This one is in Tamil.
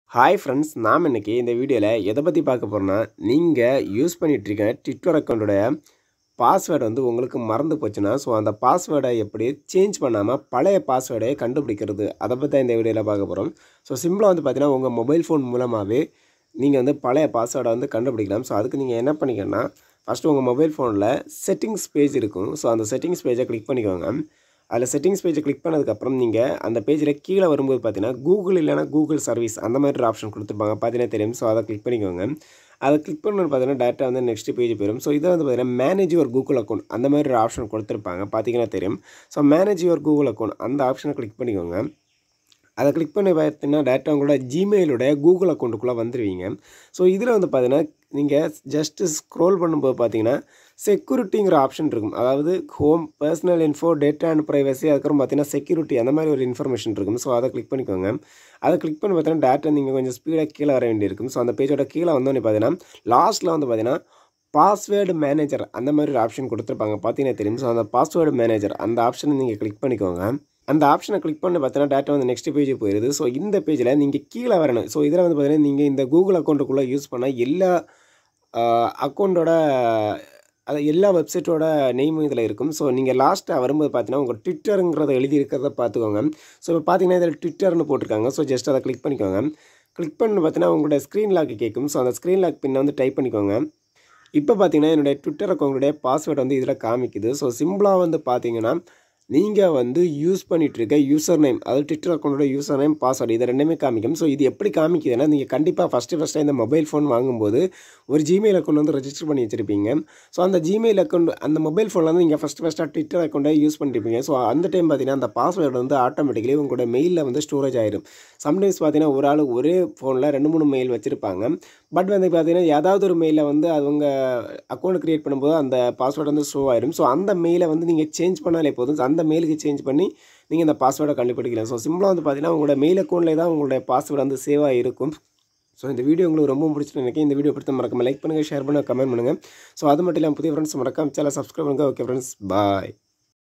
ஹாய் ஃப்ரெண்ட்ஸ் நாம் இன்னைக்கு இந்த வீடியோவில் எதை பற்றி பார்க்க போகிறோன்னா நீங்கள் யூஸ் பண்ணிகிட்ருக்க ட்விட்டர் அக்கௌண்ட்டோடைய பாஸ்வேர்டு வந்து உங்களுக்கு மறந்து போச்சுன்னா ஸோ அந்த பாஸ்வேர்டை எப்படி சேஞ்ச் பண்ணாமல் பழைய பாஸ்வேர்டை கண்டுபிடிக்கிறது அதை பற்றி தான் இந்த வீடியோவில் பார்க்க போகிறோம் ஸோ சிம்பிளாக வந்து பார்த்தீங்கன்னா உங்கள் மொபைல் ஃபோன் மூலமாகவே நீங்கள் வந்து பழைய பாஸ்வேர்டை வந்து கண்டுபிடிக்கலாம் ஸோ அதுக்கு நீங்கள் என்ன பண்ணிக்கணும்னா ஃபஸ்ட்டு உங்கள் மொபைல் ஃபோனில் செட்டிங்ஸ் பேஜ் இருக்கும் ஸோ அந்த செட்டிங்ஸ் பேஜை கிளிக் பண்ணிக்கோங்க அதில் செட்டிங்ஸ் பேஜை கிளிக் பண்ணதுக்கப்புறம் நீங்கள் அந்த பேஜில் கீழே வரும்போது பார்த்தீங்கன்னா கூகுள் இல்லைனா கூகுள் சர்வீஸ் அந்த மாதிரி ஒரு ஆப்ஷன் கொடுத்துருப்பாங்க பார்த்தீங்கன்னா தெரியும் ஸோ அதை கிளிக் பண்ணிக்கோங்க அதை கிளிக் பண்ணணும் பார்த்தீங்கன்னா டேட்டா வந்து நெக்ஸ்ட் பேஜ் போயிடும் ஸோ இதை வந்து பார்த்தீங்கன்னா மேனேஜ் யுவர் கூகுள் அக்கௌண்ட் அந்த மாதிரி ஒரு ஆப்ஷன் கொடுத்துருப்பாங்க பார்த்தீங்கன்னா தெரியும் so manage your Google account அந்த ஆப்ஷனை கிளிக் பண்ணிக்கோங்க அதை கிளிக் பண்ணி பார்த்தீங்கன்னா டேட்டா உங்களோட ஜிமெயிலுடைய கூகுள் அக்கௌண்ட்டுக்குள்ளே வந்துடுவீங்க ஸோ இதில் வந்து பார்த்தீங்கன்னா நீங்கள் ஜஸ்ட்டு ஸ்க்ரோல் பண்ணும்போது பார்த்தீங்கன்னா செக்யூரிட்டிங்கிற ஆப்ஷன் இருக்கும் அதாவது home personal info data and privacy அதுக்கப்புறம் பார்த்தீங்கன்னா செக்யூரிட்டி அந்த மாதிரி ஒரு இன்ஃபர்மேஷன் இருக்கும் ஸோ அதை கிளிக் பண்ணிக்கோங்க அதை கிளிக் பண்ணி பார்த்தீங்கன்னா டேட்டா நீங்கள் கொஞ்சம் ஸ்பீடாக கீழே வர வேண்டியிருக்கும் ஸோ அந்த பேஜோட கீழே வந்தோடனே பார்த்தீங்கன்னா லாஸ்ட்டில் வந்து பார்த்தீங்கன்னா பாஸ்வேர்டு மேனேஜர் அந்த மாதிரி ஒரு ஆப்ஷன் கொடுத்துருப்பாங்க பார்த்தீங்கன்னா தெரியும் ஸோ அந்த பாஸ்வேர்டு மேனேஜர் அந்த ஆப்ஷனை நீங்கள் கிளிக் பண்ணிக்கோங்க அந்த ஆப்ஷனை கிளிக் பண்ணி பார்த்தீங்கன்னா டேட்டா வந்து நெக்ஸ்ட் பேஜ் போயிடுது ஸோ இந்த பேஜில் நீங்கள் கீழே வரணும் ஸோ இதில் வந்து பார்த்தீங்கன்னா நீங்கள் இந்த கூகுள் அக்கௌண்ட்டுக்குள்ளே யூஸ் பண்ண எல்லா அக்கௌண்ட்டோட அது எல்லா வெப்சைட்டோட நெய்மும் இதில் இருக்கும் ஸோ நீங்கள் லாஸ்ட்டாக வரும்போது பார்த்தீங்கன்னா உங்கள் ட்விட்டருங்கிறத எழுதி இருக்கிறத பார்த்துக்கோங்க ஸோ இப்போ பார்த்தீங்கன்னா இதில் ட்விட்டர்னு போட்டிருக்காங்க ஸோ ஜஸ்ட் அதை கிளிக் பண்ணிக்கோங்க கிளிக் பண்ணி பார்த்தீங்கன்னா உங்களோட ஸ்க்ரீன் லாக் கேட்கும் ஸோ அந்த ஸ்க்ரீன் லாக் பின்னை வந்து டைப் பண்ணிக்கோங்க இப்போ பார்த்தீங்கன்னா என்னுடைய ட்விட்டர் அக்கௌண்ட்டுடைய பாஸ்வேர்டு வந்து இதில் காமிக்குது ஸோ சிம்பிளாக வந்து பார்த்தீங்கன்னா நீங்கள் வந்து யூஸ் பண்ணிகிட்ருக்க யூசர் நேம் அதாவது ட்விட்டர் அக்கௌண்ட்டோட யூசர் நேம் பாஸ்வேர்டு இது ரெண்டுமே காமிக்கும் ஸோ இது எப்படி காமிக்குதுன்னா நீங்கள் கண்டிப்பாக ஃபஸ்ட்டு ஃபஸ்ட்டு இந்த மொபைல் ஃபோன் வாங்கும்போது ஒரு ஜிமெயில் அக்கௌண்ட் வந்து ரெஜிஸ்டர் பண்ணி வச்சுருப்பீங்க ஸோ அந்த ஜிமெயில் அக்கௌண்ட் அந்த மொபைல் ஃபோனில் வந்து நீங்கள் ஃபஸ்ட்டு ஃபஸ்ட்டாக ட்விட்டர் அக்கௌண்ட்டை யூஸ் பண்ணிருப்பீங்க ஸோ அந்த டைம் பார்த்தீங்கன்னா அந்த பாஸ்வேர்டு வந்து ஆட்டோமேட்டிக்கலி உங்களோட மெயிலில் வந்து ஸ்டோரேஜ் ஆயிடும் சம்டைம்ஸ் பார்த்தீங்கன்னா ஒரு ஆள் ஒரே ஃபோனில் ரெண்டு மூணு மெயில் வச்சுருப்பாங்க பட் வந்து பார்த்தீங்கன்னா ஏதாவது ஒரு மெயிலில் வந்து அவங்க அக்கௌண்ட் க்ரியேட் பண்ணும்போது அந்த பாஸ்வேர்டு வந்து ஷோ ஆயிடும் ஸோ அந்த மெயிலை வந்து நீங்கள் சேஞ்ச் பண்ணாலே போதும் அந்த மெயிலுக்கு சேஞ்ச் பண்ணி நீங்கள் இந்த பாஸ்வேர்டை கண்டுபிடிக்கலாம் ஸோ சிம்பிளாக வந்து பார்த்தீங்கன்னா உங்களோட மெயில் அக்கௌண்ட்லேயே தான் உங்களுடைய பாஸ்வேர்டு வந்து சேவாக இருக்கும் ஸோ இந்த வீடியோ உங்களுக்கு ரொம்ப பிடிச்சிட்டு நினைக்கிறேன் இந்த வீடியோ பிடித்த மறக்காம லைக் பண்ணுங்கள் ஷேர் பண்ணுங்கள் கமெண்ட் பண்ணுங்கள் ஸோ அது மட்டும் இல்லாமல் புதிய ஃப்ரெண்ட்ஸ் மறக்காம சேனல் சப்ஸ்கிரைப் பண்ணுங்கள் ஓகே ஃப்ரெண்ட்ஸ் பாய்